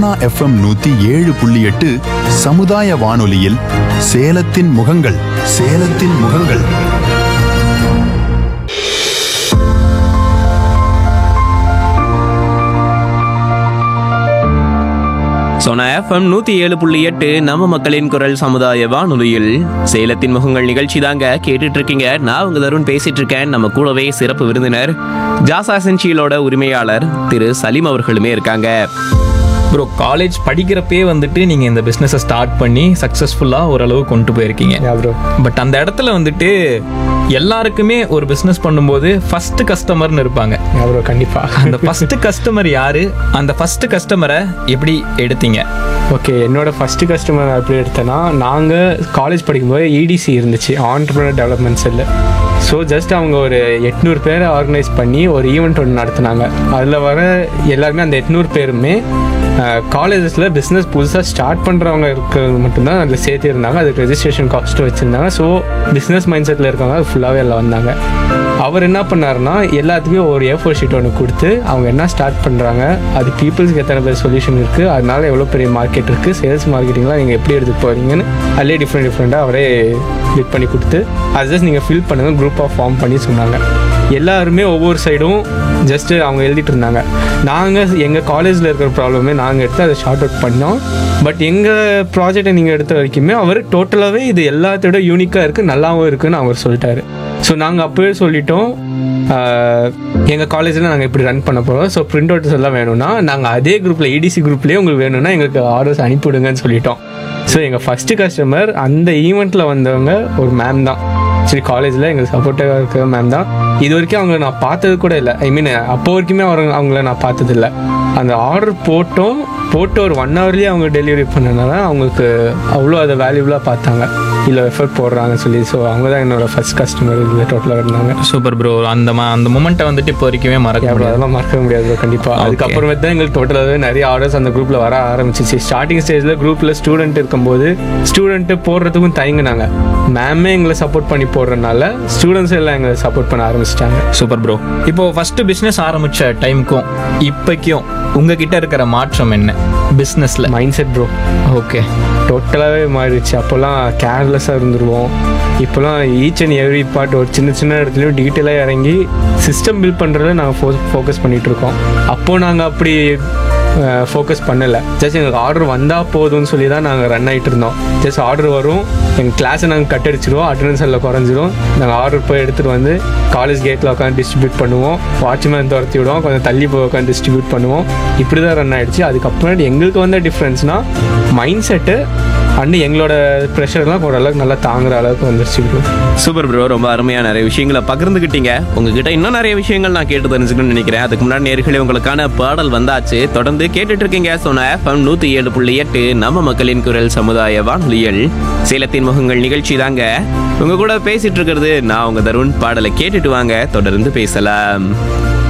Sona FM நூத்தி ஏழு புள்ளி எட்டு சமுதாய வானொலியில் சேலத்தின் முகங்கள் சேலத்தின் முகங்கள் சோனா எஃப்எம் நூத்தி ஏழு புள்ளி எட்டு நம்ம மக்களின் குரல் சமுதாய வானொலியில் சேலத்தின் முகங்கள் நிகழ்ச்சி தாங்க கேட்டுட்டு இருக்கீங்க நான் உங்க தருண் பேசிட்டு இருக்கேன் நம்ம கூடவே சிறப்பு விருந்தினர் ஜாசா சென்சியலோட உரிமையாளர் திரு சலீம் அவர்களுமே இருக்காங்க ப்ரோ காலேஜ் படிக்கிறப்பே வந்துட்டு நீங்கள் இந்த பிஸ்னஸை ஸ்டார்ட் பண்ணி சக்ஸஸ்ஃபுல்லாக ஓரளவு கொண்டு போயிருக்கீங்க ப்ரோ பட் அந்த இடத்துல வந்துட்டு எல்லாருக்குமே ஒரு பிஸ்னஸ் பண்ணும்போது ஃபர்ஸ்ட் கஸ்டமர்னு இருப்பாங்க ப்ரோ கண்டிப்பா அந்த ஃபர்ஸ்ட் கஸ்டமர் யாரு அந்த ஃபர்ஸ்ட் கஸ்டமரை எப்படி எடுத்தீங்க ஓகே என்னோட ஃபர்ஸ்ட் கஸ்டமர் எப்படி எடுத்தேன்னா நாங்கள் காலேஜ் படிக்கும்போது இடிசி இருந்துச்சு entrepreneur development cell so just அவங்க ஒரு எட்நூறு பேரை ஆர்கனைஸ் பண்ணி ஒரு ஈவெண்ட் ஒன்று நடத்துனாங்க அதில் வர எல்லாருமே அந்த எட்நூறு பேருமே காலேஜஸில் பிஸ்னஸ் புதுசாக ஸ்டார்ட் பண்ணுறவங்க இருக்கிறது மட்டும்தான் அதில் சேர்த்து இருந்தாங்க அதுக்கு ரெஜிஸ்ட்ரேஷன் காஸ்ட்டும் வச்சுருந்தாங்க ஸோ பிஸ்னஸ் மைண்ட் செட்டில் இருக்கவங்க அது ஃபுல்லாகவே எல்லாம் வந்தாங்க அவர் என்ன பண்ணாருன்னா எல்லாத்துக்கும் ஒரு ஏ ஃபோர் ஷீட் ஒன்று கொடுத்து அவங்க என்ன ஸ்டார்ட் பண்ணுறாங்க அது பீப்புள்ஸ்க்கு எத்தனை பேர் சொல்யூஷன் இருக்குது அதனால எவ்வளோ பெரிய மார்க்கெட் இருக்குது சேல்ஸ் மார்க்கெட்டிங்லாம் நீங்கள் எப்படி எடுத்துகிட்டு போகிறீங்கன்னு அதிலே டிஃப்ரெண்ட் டிஃப்ரெண்ட்டாக அவரே பிட் பண்ணி கொடுத்து அது ஜஸ்ட் நீங்கள் ஃபில் பண்ணுங்கள் குரூப்பாக ஃபார்ம் பண்ணி சொன்னாங்க எல்லாருமே ஒவ்வொரு சைடும் ஜஸ்ட்டு அவங்க எழுதிட்டு இருந்தாங்க நாங்கள் எங்கள் காலேஜில் இருக்கிற ப்ராப்ளமே நாங்கள் எடுத்து அதை ஷார்ட் அவுட் பண்ணோம் பட் எங்கள் ப்ராஜெக்டை நீங்கள் எடுத்த வரைக்குமே அவர் டோட்டலாகவே இது எல்லாத்தோட யூனிக்காக இருக்குது நல்லாவும் இருக்குன்னு அவர் சொல்லிட்டாரு ஸோ நாங்கள் அப்போவே சொல்லிட்டோம் எங்கள் காலேஜில் நாங்கள் இப்படி ரன் பண்ண போகிறோம் ஸோ பிரிண்ட் அவுட்ஸ் எல்லாம் வேணும்னா நாங்கள் அதே குரூப்பில் இடிசி குரூப்லேயே உங்களுக்கு வேணும்னா எங்களுக்கு ஆர்டர்ஸ் அனுப்பிவிடுங்கன்னு சொல்லிட்டோம் ஸோ எங்கள் ஃபஸ்ட்டு கஸ்டமர் அந்த ஈவெண்ட்டில் வந்தவங்க ஒரு மேம் தான் சரி காலேஜில் எங்களுக்கு சப்போர்ட்டாக இருக்கிற மேம் தான் இது வரைக்கும் அவங்கள நான் பார்த்தது கூட இல்லை ஐ மீன் அப்போ வரைக்குமே அவங்க அவங்கள நான் பார்த்தது இல்லை அந்த ஆர்டர் போட்டோம் போட்டு ஒரு ஒன் ஹவர்லேயே அவங்க டெலிவரி பண்ணனால அவங்களுக்கு அவ்வளோ அதை வேல்யூபுளாக பார்த்தாங்க இல்லை எஃபர்ட் போடுறாங்கன்னு சொல்லி ஸோ அவங்க தான் என்னோட ஃபர்ஸ்ட் கஸ்டமர் இதில் டோட்டலாக இருந்தாங்க சூப்பர் ப்ரோ அந்த மா அந்த மூமெண்ட்டை வந்துட்டு இப்போ வரைக்குமே மறக்க அப்புறம் முடியாது அதெல்லாம் மறக்க முடியாது bro, கண்டிப்பா அதுக்கப்புறமேட்டு தான் எங்களுக்கு டோட்டலாகவே நிறைய ஆர்டர்ஸ் அந்த குரூப்ல வர ஆரம்பிச்சிச்சு ஸ்டார்டிங் ஸ்டேஜ்ல குரூப்ல ஸ்டூடெண்ட் இருக்கும்போது ஸ்டூடெண்ட் போடுறதுக்கும் தயங்குனாங்க மேமே எங்களை சப்போர்ட் பண்ணி போடுறதுனால ஸ்டூடெண்ட்ஸ் எல்லாம் எங்களை சப்போர்ட் பண்ண ஆரம்பிச்சிட்டாங்க சூப்பர் ப்ரோ இப்போ ஃபர்ஸ்ட் பிஸ்னஸ் ஆரம்பிச்ச டைமுக்கும் இப்போக்கும் உங்ககிட்ட இருக்கிற மாற்றம் என்ன பிஸ்னஸ்ல மைண்ட் செட் ப்ரோ ஓகே டோட்டலாகவே மாறிடுச்சு அப்போல்லாம் கேர்லெஸ்ஸாக இருந்துருவோம் இப்போலாம் ஈச் அண்ட் எவ்ரி பார்ட் ஒரு சின்ன சின்ன இடத்துலையும் டீட்டெயிலாக இறங்கி சிஸ்டம் பில்ட் பண்ணுறதுல நாங்கள் ஃபோ ஃபோக்கஸ் பண்ணிகிட்டு இருக்கோம் அப்போது நாங்கள் அப்படி ஃபோக்கஸ் பண்ணலை ஜஸ்ட் எங்களுக்கு ஆர்டர் வந்தால் போதும்னு சொல்லி தான் நாங்கள் ரன் ஆகிட்டு இருந்தோம் ஜஸ்ட் ஆர்டர் வரும் எங்கள் கிளாஸை நாங்கள் கட் அடிச்சிடுவோம் அட்டண்டன்ஸ் எல்லாம் குறைஞ்சிரும் நாங்கள் ஆர்டர் போய் எடுத்துகிட்டு வந்து காலேஜ் கேட்டில் உட்காந்து டிஸ்ட்ரிபியூட் பண்ணுவோம் வாட்ச்மேன் துரத்தி விடுவோம் கொஞ்சம் தள்ளி போய் உட்காந்து டிஸ்ட்ரிபியூட் பண்ணுவோம் இப்படி தான் ரன் ஆயிடுச்சு அதுக்கப்புறம் எங்களுக்கு வந்த டிஃப்ரென்ஸ்னால் மைண்ட் செட்டு அண்டு எங்களோட ப்ரெஷர்லாம் ஓரளவுக்கு நல்லா தாங்குற அளவுக்கு வந்துருச்சு bro. சூப்பர் ப்ரோ ரொம்ப அருமையா நிறைய விஷயங்களை பகிர்ந்துக்கிட்டீங்க உங்ககிட்ட இன்னும் நிறைய விஷயங்கள் நான் கேட்டு தெரிஞ்சுக்கணும்னு நினைக்கிறேன் அதுக்கு முன்னாடி நேர்களே உங்களுக்கான பாடல் வந்தாச்சு தொடர்ந்து கேட்டுட்டு இருக்கீங்க சொன்ன எஃப்எம் நூத்தி ஏழு புள்ளி எட்டு நம்ம மக்களின் குரல் சமுதாய வானொலியில் சேலத்தின் முகங்கள் நிகழ்ச்சி தாங்க உங்க கூட பேசிட்டு இருக்கிறது நான் உங்க தருண் பாடலை கேட்டுட்டு வாங்க தொடர்ந்து பேசலாம்